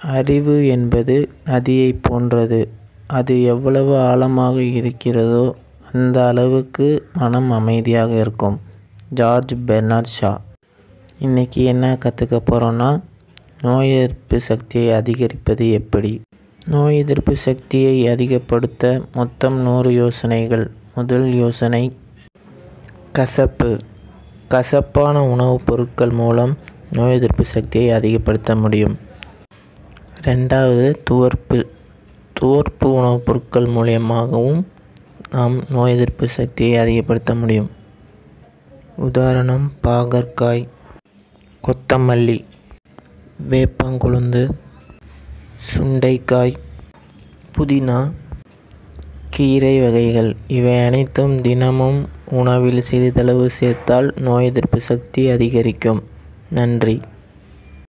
அறிவு என்பது நதியைப் போன்றது அது எவ்வளவு ஆழமாக இருக்கிறதோ அந்த அளவுக்கு மனம் அமைதியாக இருக்கும் ஜார்ஜ் பெர்னார்ட் ஷா இன்றைக்கி என்ன கற்றுக்க போகிறோன்னா நோய் எதிர்ப்பு சக்தியை அதிகரிப்பது எப்படி நோய் எதிர்ப்பு சக்தியை அதிகப்படுத்த மொத்தம் நூறு யோசனைகள் முதல் யோசனை கசப்பு கசப்பான உணவுப் பொருட்கள் மூலம் நோய் எதிர்ப்பு சக்தியை அதிகப்படுத்த முடியும் ரெண்டாவது துவர்ப்பு துவர்ப்பு உணவுப் பொருட்கள் மூலியமாகவும் நாம் நோய் எதிர்ப்பு சக்தியை அதிகப்படுத்த முடியும் உதாரணம் பாகற்காய் கொத்தமல்லி வேப்பங்குழுந்து சுண்டைக்காய் புதினா கீரை வகைகள் இவை அனைத்தும் தினமும் உணவில் சிறிதளவு சேர்த்தால் நோய் எதிர்ப்பு சக்தி அதிகரிக்கும் நன்றி